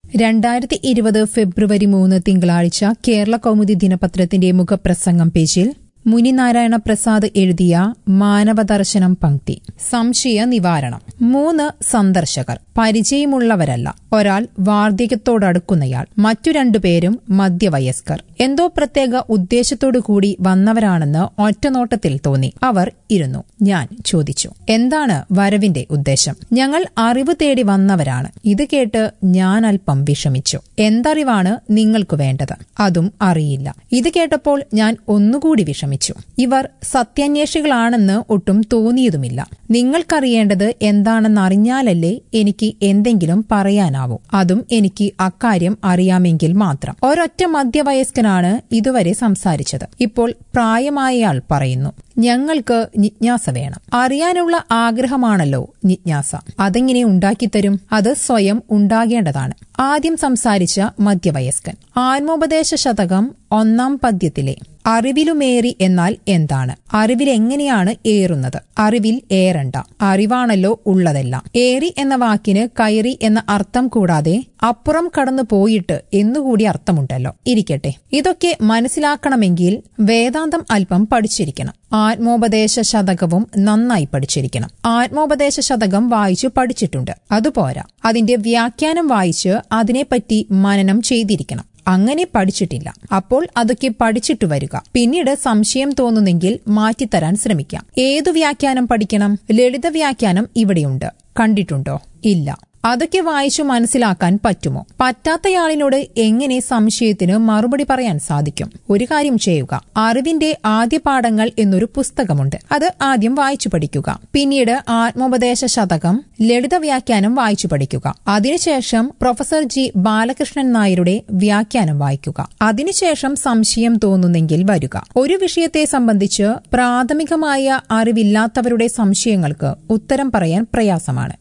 രണ്ടായിരത്തി ഇരുപത് ഫെബ്രുവരി മൂന്ന് തിങ്കളാഴ്ച കേരള കൗമുദി ദിനപത്രത്തിന്റെ മുഖപ്രസംഗം പേജിൽ മുനിനാരായണ പ്രസാദ് എഴുതിയ മാനവദർശനം പങ്ക്തി സംശയ നിവാരണം മൂന്ന് സന്ദർശകർ പരിചയമുള്ളവരല്ല ഒരാൾ വാർദ്ധക്യത്തോടടുക്കുന്നയാൾ മറ്റു രണ്ടുപേരും മധ്യവയസ്കർ എന്തോ പ്രത്യേക ഉദ്ദേശത്തോടു കൂടി വന്നവരാണെന്ന് ഒറ്റനോട്ടത്തിൽ തോന്നി അവർ ഇരുന്നു ഞാൻ ചോദിച്ചു എന്താണ് വരവിന്റെ ഉദ്ദേശം ഞങ്ങൾ അറിവ് തേടി വന്നവരാണ് ഇത് കേട്ട് ഞാൻ അല്പം വിഷമിച്ചു എന്തറിവാണ് നിങ്ങൾക്ക് വേണ്ടത് അതും അറിയില്ല ഇത് കേട്ടപ്പോൾ ഞാൻ ഒന്നുകൂടി വിഷമിച്ചു ഇവർ സത്യാന്വേഷികളാണെന്ന് ഒട്ടും തോന്നിയതുമില്ല നിങ്ങൾക്കറിയേണ്ടത് എന്താണെന്നറിഞ്ഞാലല്ലേ എനിക്ക് എന്തെങ്കിലും പറയാനാവൂ അതും എനിക്ക് അക്കാര്യം അറിയാമെങ്കിൽ മാത്രം ഒരൊറ്റ മധ്യവയസ്കനാണ് ഇതുവരെ സംസാരിച്ചത് ഇപ്പോൾ പ്രായമായയാൾ പറയുന്നു ഞങ്ങൾക്ക് ജിജ്ഞാസ വേണം അറിയാനുള്ള ആഗ്രഹമാണല്ലോ ജിജ്ഞാസ അതെങ്ങനെ ഉണ്ടാക്കിത്തരും അത് സ്വയം ഉണ്ടാകേണ്ടതാണ് ആദ്യം സംസാരിച്ച മധ്യവയസ്കൻ ആത്മോപദേശ ശതകം ഒന്നാം പദ്യത്തിലെ അറിവിലുമേറി എന്നാൽ എന്താണ് അറിവിലെങ്ങനെയാണ് ഏറുന്നത് അറിവിൽ ഏറണ്ട അറിവാണല്ലോ ഉള്ളതെല്ലാം ഏറി എന്ന വാക്കിന് കയറി എന്ന അർത്ഥം കൂടാതെ അപ്പുറം കടന്നു പോയിട്ട് എന്നുകൂടി അർത്ഥമുണ്ടല്ലോ ഇരിക്കട്ടെ ഇതൊക്കെ മനസ്സിലാക്കണമെങ്കിൽ വേദാന്തം അല്പം പഠിച്ചിരിക്കണം ആത്മോപദേശ ശതകവും നന്നായി പഠിച്ചിരിക്കണം ആത്മോപദേശ ശതകം വായിച്ചു പഠിച്ചിട്ടുണ്ട് അതുപോരാ അതിന്റെ വ്യാഖ്യാനം വായിച്ച് അതിനെപ്പറ്റി മനനം ചെയ്തിരിക്കണം അങ്ങനെ പഠിച്ചിട്ടില്ല അപ്പോൾ അതൊക്കെ പഠിച്ചിട്ട് വരിക പിന്നീട് സംശയം തോന്നുന്നെങ്കിൽ മാറ്റിത്തരാൻ ശ്രമിക്കാം ഏതു വ്യാഖ്യാനം പഠിക്കണം ലളിത വ്യാഖ്യാനം ഇവിടെയുണ്ട് കണ്ടിട്ടുണ്ടോ ഇല്ല അതൊക്കെ വായിച്ചു മനസ്സിലാക്കാൻ പറ്റുമോ പറ്റാത്തയാളിനോട് എങ്ങനെ സംശയത്തിന് മറുപടി പറയാൻ സാധിക്കും ഒരു കാര്യം ചെയ്യുക അറിവിന്റെ ആദ്യ പാഠങ്ങൾ എന്നൊരു പുസ്തകമുണ്ട് അത് ആദ്യം വായിച്ചു പഠിക്കുക പിന്നീട് ആത്മോപദേശ ശതകം ലളിത വ്യാഖ്യാനം വായിച്ചു പഠിക്കുക അതിനുശേഷം പ്രൊഫസർ ജി ബാലകൃഷ്ണൻ നായരുടെ വ്യാഖ്യാനം വായിക്കുക അതിനുശേഷം സംശയം തോന്നുന്നെങ്കിൽ വരിക ഒരു വിഷയത്തെ സംബന്ധിച്ച് പ്രാഥമികമായ അറിവില്ലാത്തവരുടെ സംശയങ്ങൾക്ക് ഉത്തരം പറയാൻ പ്രയാസമാണ്